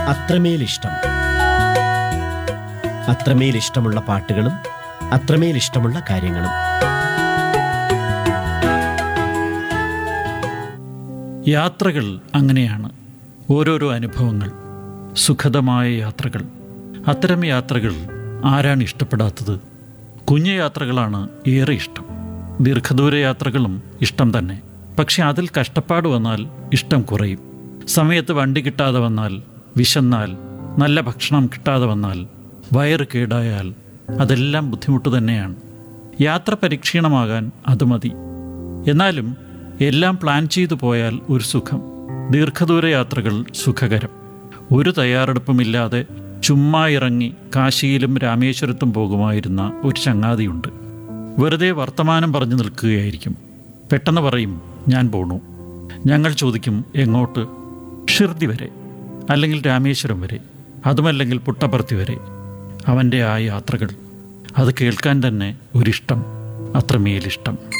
അത്രമേൽ ഇഷ്ടം അത്രമേൽ ഇഷ്ടമുള്ള പാട്ടുകളും അത്രമേൽ ഇഷ്ടമുള്ള കാര്യങ്ങളും യാത്രകൾ അങ്ങനെയാണ് ഓരോരോ അനുഭവങ്ങൾ സുഖദമായ യാത്രകൾ അത്തരം യാത്രകൾ ആരാണ് ഇഷ്ടപ്പെടാത്തത് കുഞ്ഞു യാത്രകളാണ് ഏറെ ഇഷ്ടം ദീർഘദൂര യാത്രകളും ഇഷ്ടം തന്നെ പക്ഷെ അതിൽ കഷ്ടപ്പാട് വന്നാൽ ഇഷ്ടം കുറയും സമയത്ത് വണ്ടി കിട്ടാതെ വന്നാൽ വിശന്നാൽ നല്ല ഭക്ഷണം കിട്ടാതെ വന്നാൽ വയറ് കേടായാൽ അതെല്ലാം ബുദ്ധിമുട്ട് തന്നെയാണ് യാത്ര പരീക്ഷീണമാകാൻ അത് മതി എന്നാലും എല്ലാം പ്ലാൻ ചെയ്തു പോയാൽ ഒരു സുഖം ദീർഘദൂര യാത്രകൾ സുഖകരം ഒരു തയ്യാറെടുപ്പുമില്ലാതെ ചുമ്മാ ഇറങ്ങി കാശിയിലും രാമേശ്വരത്തും പോകുമായിരുന്ന ഒരു ചങ്ങാതിയുണ്ട് വെറുതെ വർത്തമാനം പറഞ്ഞു നിൽക്കുകയായിരിക്കും പെട്ടെന്ന് പറയും ഞാൻ പോണു ഞങ്ങൾ ചോദിക്കും എങ്ങോട്ട് ഷിർദി വരെ അല്ലെങ്കിൽ രാമേശ്വരം വരെ അതുമല്ലെങ്കിൽ പുട്ടപ്പർത്തി വരെ അവൻ്റെ ആ യാത്രകൾ അത് കേൾക്കാൻ തന്നെ ഒരിഷ്ടം അത്രമേലിഷ്ടം